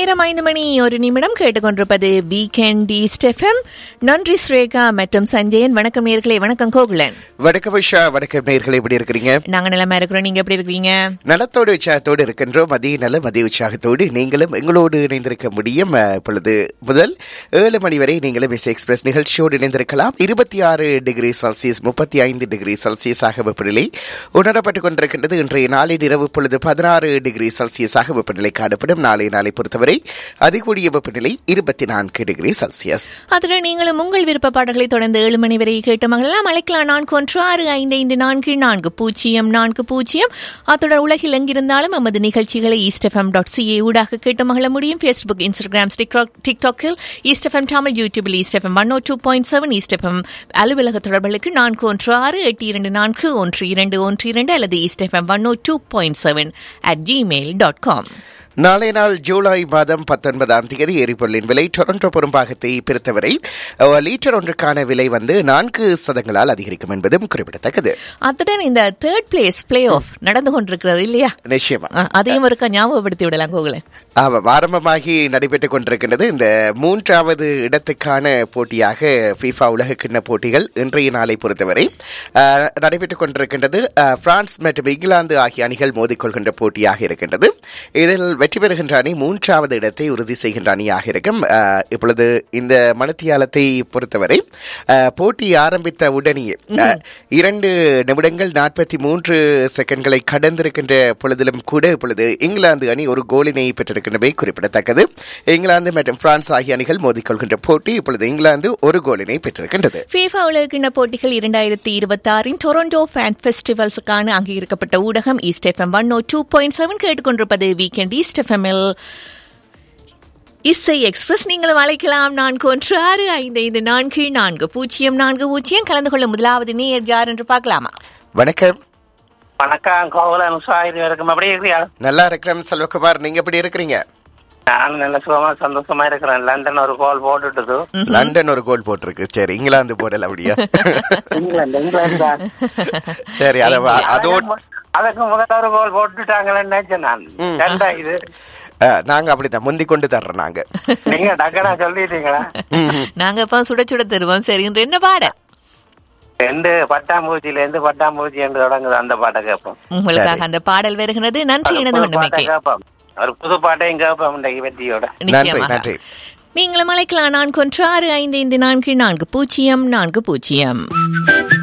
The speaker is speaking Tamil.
நேரம் ஐந்து மணி ஒரு நிமிடம் கேட்டுக்கொண்டிருப்பது வீக்கெண்ட் ஸ்டெஃபம் நன்றி ஸ்ரேகா மற்றும் சஞ்சயன் வணக்கம் நேர்களே வணக்கம் கோகுலன் வணக்கம் உஷா வணக்கம் நேர்களை எப்படி இருக்கிறீங்க நாங்க நிலமா இருக்கிறோம் நீங்க எப்படி இருக்கீங்க நலத்தோடு உற்சாகத்தோடு இருக்கின்றோம் மதிய நல மதிய உற்சாகத்தோடு நீங்களும் எங்களோடு இணைந்திருக்க முடியும் அஹ், இப்பொழுது முதல் ஏழு மணி வரை நீங்களும் இசை எக்ஸ்பிரஸ் நிகழ்ச்சியோடு இணைந்திருக்கலாம் இருபத்தி ஆறு டிகிரி செல்சியஸ் முப்பத்தி ஐந்து டிகிரி செல்சியஸாக வெப்பநிலை உணரப்பட்டுக் கொண்டிருக்கின்றது இன்றைய நாளின் இரவு பொழுது பதினாறு டிகிரி செல்சியஸாக வெப்பநிலை காணப்படும் நாளை நாளை பொறுத்தவரை அதிகூடிய வெப்பநிலை இருபத்தி நான்கு டிகிரி செல்சியஸ் அதுல நீங்களும் உங்கள் விருப்ப பாடல்களை தொடர்ந்து ஏழு மணி வரை கேட்டு மகளெல்லாம் அழைக்கலாம் நான்கு ஒன்று ஆறு ஐந்து ஐந்து நான்கு நான்கு பூஜ்ஜியம் நான்கு பூஜ்ஜியம் அத்துடன் உலகில் எங்கிருந்தாலும் நமது நிகழ்ச்சிகளை ஈஸ்டெஃப்எம் டாட் சிஏ ஊடாக கேட்டு மகள முடியும் ஃபேஸ்புக் இன்ஸ்டாகிராம் டிக்டாக் டிக்டாக்கில் ஈஸ்டெஃப்எம் தமிழ் யூடியூபில் East FM one O two point seven East FM அலுவலக தொடர்புகளுக்கு நான்கு ஒன்று ஆறு எட்டு இரண்டு நான்கு ஒன்று இரண்டு ஒன்று இரண்டு அல்லது East FM one O two point seven at Gmail dot com நாளை நாள் ஜூலை மாதம் பத்தொன்பதாம் தேதி எரிபொருளின் விலை டொரண்டோ பெரும்பாகத்தை பொறுத்தவரை அஹ், லீட்டர் ஒன்றுக்கான விலை வந்து நான்கு சதங்களால் அதிகரிக்கும் என்பதும் குறிப்பிடத்தக்கது அத்துடன் இந்த தேர்ட் பிளேஸ் பிளே ஆஃப் நடந்து கொண்டிருக்கிறது இல்லையா நிச்சயமா அ- அதையும் ஒருக்கா ஞாபகப்படுத்தி விடலாம் கோகுலன் ஆமாம் ஆரம்பமாகி நடைபெற்றுக் கொண்டிருக்கின்றது இந்த மூன்றாவது இடத்துக்கான போட்டியாக FIFA உலக கிண்ண போட்டிகள் இன்றைய நாளை பொறுத்தவரை அஹ், நடைபெற்றுக் கொண்டிருக்கின்றது அஹ், பிரான்ஸ் மற்றும் இங்கிலாந்து ஆகிய அணிகள் மோதிக்கொள்கின்ற போட்டியாக இருக்கின்றது இதில் வெற்றி பெறுகின்ற அணி மூன்றாவது இடத்தை உறுதி செய்கின்ற அணியாக இருக்கும் அஹ், இப்பொழுது இந்த மனத்தியாலத்தை பொறுத்தவரை அஹ், போட்டி ஆரம்பித்த உடனேயே அஹ், இரண்டு நிமிடங்கள் நாற்பத்தி மூன்று செகண்ட்களை கடந்திருக்கின்ற பொழுதிலும் கூட இப்பொழுது இங்கிலாந்து அணி ஒரு கோலினை பெற்றிருக்கின்றமை குறிப்பிடத்தக்கது இங்கிலாந்து மற்றும் பிரான்ஸ் ஆகிய அணிகள் மோதிக்கொள்கின்ற போட்டி இப்பொழுது இங்கிலாந்து ஒரு கோலினை பெற்றிருக்கின்றது ஃபீஃபா உலகக்கிண்ண போட்டிகள் இரண்டாயிரத்தி இருபத்தி ஆறின் டொரண்டோ ஃபேன் ஃபெஸ்டிவல்ஸுக்கான அங்கீகரிக்கப்பட்ட ஊடகம் East FM one O two point seven கேட்டுக்கொண்டிருப்பது வீக்கெண்ட் ஈஸ்ட் எஃப்எம்எல் இசை எக்ஸ்பிரஸ் நீங்களும் அழைக்கலாம் நான்கு ஒன்று ஆறு ஐந்து ஐந்து நான்கு நான்கு பூஜ்ஜியம் நான்கு பூஜ்ஜியம் கலந்து கொள்ள முதலாவது நேர் யார் என்று பார்க்கலாமா வணக்கம் வணக்கம் கோகுலன் சாயிரி இருக்கும் எப்படி இருக்கிறியா நல்லா இருக்கிறேன் செல்வகுமார் நீங்க எப்படி இருக்கிறீங்க நான் நல்ல சுகமா சந்தோஷமா இருக்கிறேன் லண்டன் ஒரு கோல் போட்டுட்டுது லண்டன் ஒரு கோல் போட்டிருக்கு சரி இங்கிலாந்து போடல அப்படியா இங்கிலாந்து இங்கிலாந்து தான். சரி அத அதோட அதுக்கு முதல்ல ஒரு கோல் போட்டுட்டாங்களேன்னு நினைச்சேன் நான் ரெண்டா இது அஹ், நாங்க அப்படித்தான் முந்தி கொண்டு தர்றோம் நாங்க நீங்க டக்கனா சொல்லிட்டீங்களா நாங்க இப்ப சுட சுட தருவோம் சரி இன்று என்ன பாட ரெண்டு பட்டாம்பூச்சியில இருந்து பட்டாம்பூச்சி என்று தொடங்குது அந்த பாட்டை கேட்போம் உங்களுக்காக சரி. அந்த பாடல் வருகிறது நன்றி ஒரு இணைந்து புது பாட்டை கொண்டமைக்கு கேட்போம் ஒரு புது பாட்டையும் கேட்போம் இன்றைக்கு வெற்றியோட நன்றி நிச்சயமாக. நன்றி நீங்களும் அழைக்கலாம் நான்கு ஒன்று ஆறு ஐந்து ஐந்து நான்கு நான்கு பூஜ்ஜியம் நான்கு பூஜ்ஜியம்